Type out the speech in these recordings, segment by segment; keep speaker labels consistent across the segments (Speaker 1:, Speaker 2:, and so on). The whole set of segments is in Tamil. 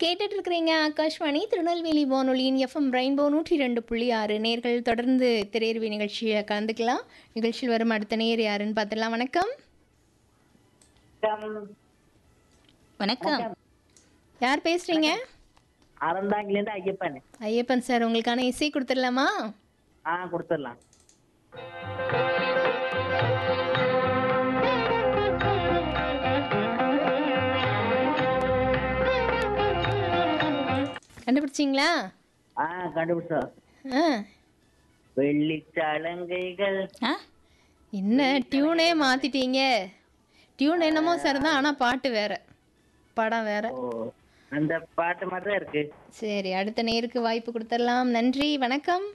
Speaker 1: கேட்டுட்டு இருக்கிறீங்க ஆகாஷ்வாணி திருநெல்வேலி வானொலியின் எஃப்எம் ரெயின்போ நூற்றி ரெண்டு புள்ளி ஆறு நேர்கள் தொடர்ந்து திரையர்வி நிகழ்ச்சியை கலந்துக்கலாம் நிகழ்ச்சியில் வரும் அடுத்த நேர் யாருன்னு பார்த்துடலாம் வணக்கம்
Speaker 2: வணக்கம்
Speaker 1: யார் பேசுறீங்க
Speaker 3: அறந்தாங்கிலேருந்து ஐயப்பன்
Speaker 1: ஐயப்பன் சார் உங்களுக்கான இசை கொடுத்துடலாமா
Speaker 3: ஆ கொடுத்துடலாம்
Speaker 1: கண்டுபிடிச்சிங்களா
Speaker 3: ஆ கண்டுபிடிச்சோம்
Speaker 1: ஆ
Speaker 3: வெள்ளிச்சலங்கைகள்
Speaker 2: ஆ
Speaker 1: என்ன டியூனே மாத்திட்டீங்க டியூன் என்னமோ சார் தான் ஆனால் பாட்டு வேற படம் வேற
Speaker 3: ஓ அந்த பாட்டு மாதிரி தான் இருக்கு
Speaker 1: சரி அடுத்த நேருக்கு வாய்ப்பு கொடுத்துடலாம் நன்றி வணக்கம்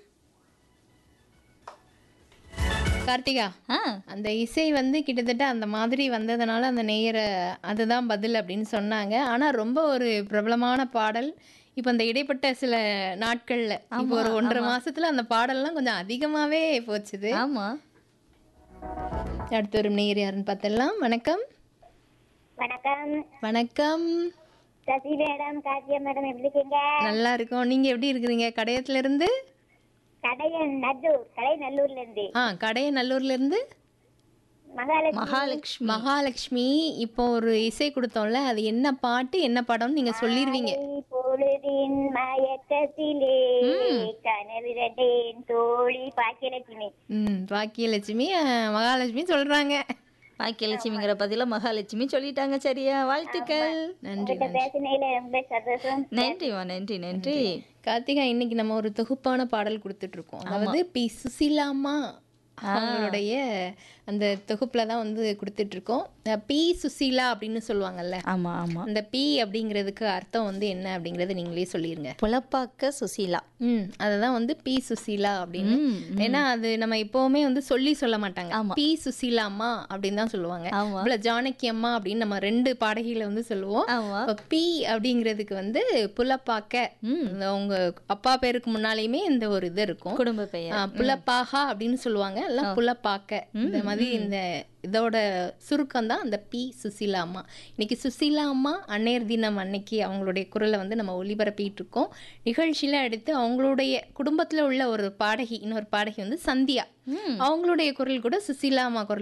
Speaker 1: கார்த்திகா
Speaker 2: ஆ
Speaker 1: அந்த இசை வந்து கிட்டத்தட்ட அந்த மாதிரி வந்ததுனால அந்த நேயரை அதுதான் பதில் அப்படின்னு சொன்னாங்க ஆனால் ரொம்ப ஒரு பிரபலமான பாடல் இப்போ அந்த இடைப்பட்ட சில நாட்கள்ல இப்போ ஒரு ஒன்றரை மாசத்துல அந்த பாடல்லாம் கொஞ்சம் அதிகமாவே போச்சுது
Speaker 2: ஆமா
Speaker 1: அடுத்த ஒரு நேயர் யாருன்னு பார்த்துடலாம் வணக்கம்
Speaker 4: வணக்கம்
Speaker 1: வணக்கம்
Speaker 4: சசி மேடம் கார்த்தியா மேடம் எப்படி இருக்கீங்க
Speaker 1: நல்லா இருக்கோம் நீங்க எப்படி இருக்கிறீங்க கடையத்துல இருந்து
Speaker 4: கடையன் நல்லூர் கடை நல்லூர்ல இருந்து
Speaker 1: ஆ கடைய நல்லூர்ல இருந்து
Speaker 4: மகாலட்சுமி
Speaker 2: மகாலட்சுமி
Speaker 1: மகாலட்சுமி இப்போ ஒரு இசை கொடுத்தோம்ல அது என்ன பாட்டு என்ன படம்னு நீங்க சொல்லிருவீங்க
Speaker 4: பொழுதின் மயக்கத்திலே கனவிரண்டேன் தோழி பாக்கியலட்சுமி
Speaker 1: ம் பாக்கியலட்சுமி அஹ், மகாலட்சுமி சொல்றாங்க
Speaker 2: பாக்கியலட்சுமிங்கிற பதில மகாலட்சுமி சொல்லிட்டாங்க சரியா வாழ்த்துக்கள்
Speaker 1: நன்றி
Speaker 4: உங்கள்கிட்ட பேசினையில ரொம்ப சந்தோஷம்
Speaker 2: நன்றிமா நன்றி நன்றி
Speaker 1: கார்த்திகா இன்னைக்கு நம்ம ஒரு தொகுப்பான பாடல் கொடுத்துட்டு இருக்கோம் அதாவது பி சுசிலாமா அவங்களுடைய அந்த தொகுப்புல தான் வந்து கொடுத்துட்டு இருக்கோம் அஹ், பி சுசீலா அப்படின்னு சொல்லுவாங்கல்ல
Speaker 2: ஆமா ஆமா
Speaker 1: அந்த பி அப்படிங்கிறதுக்கு அர்த்தம் வந்து என்ன அப்படிங்கறது நீங்களே சொல்லிருங்க
Speaker 2: புலப்பாக்க சுசீலா
Speaker 1: ம் அதுதான் வந்து பி சுசீலா அப்படின்னு
Speaker 2: ம்,
Speaker 1: ஏன்னா அது நம்ம எப்பவுமே வந்து சொல்லி சொல்ல மாட்டாங்க
Speaker 2: ஆமா.
Speaker 1: பி சுசீலா அம்மா அப்படின்னு தான் சொல்லுவாங்க
Speaker 2: ஆமா
Speaker 1: இவ்வளோ ஜானகி அம்மா அப்படின்னு நம்ம ரெண்டு பாடகிகளை வந்து சொல்லுவோம்
Speaker 2: ஆமா
Speaker 1: இப்ப பி அப்படிங்கிறதுக்கு வந்து புலப்பாக்க
Speaker 2: ம்
Speaker 1: இந்த உங்க அப்பா பேருக்கு முன்னாலேயுமே இந்த ஒரு இது இருக்கும்
Speaker 2: குடும்ப பெயர்
Speaker 1: ஆ, புலப்பாகா அப்படின்னு சொல்லுவாங்க எல்லாம் புலப்பாக்க இந்த மாதிரி இந்த இதோட சுருக்கம் தான் அந்த பி சுசீலா அம்மா இன்னைக்கு சுசீலா அம்மா அன்னையர் தினம் அன்னைக்கு அவங்களுடைய குரலை வந்து நம்ம ஒளிபரப்பிட்டு இருக்கோம் நிகழ்ச்சியில அடுத்து அவங்களுடைய குடும்பத்துல உள்ள ஒரு பாடகி இன்னொரு பாடகி வந்து சந்தியா
Speaker 2: ம்
Speaker 1: அவங்களுடைய குரல் கூட சுசீலா அம்மா குரல்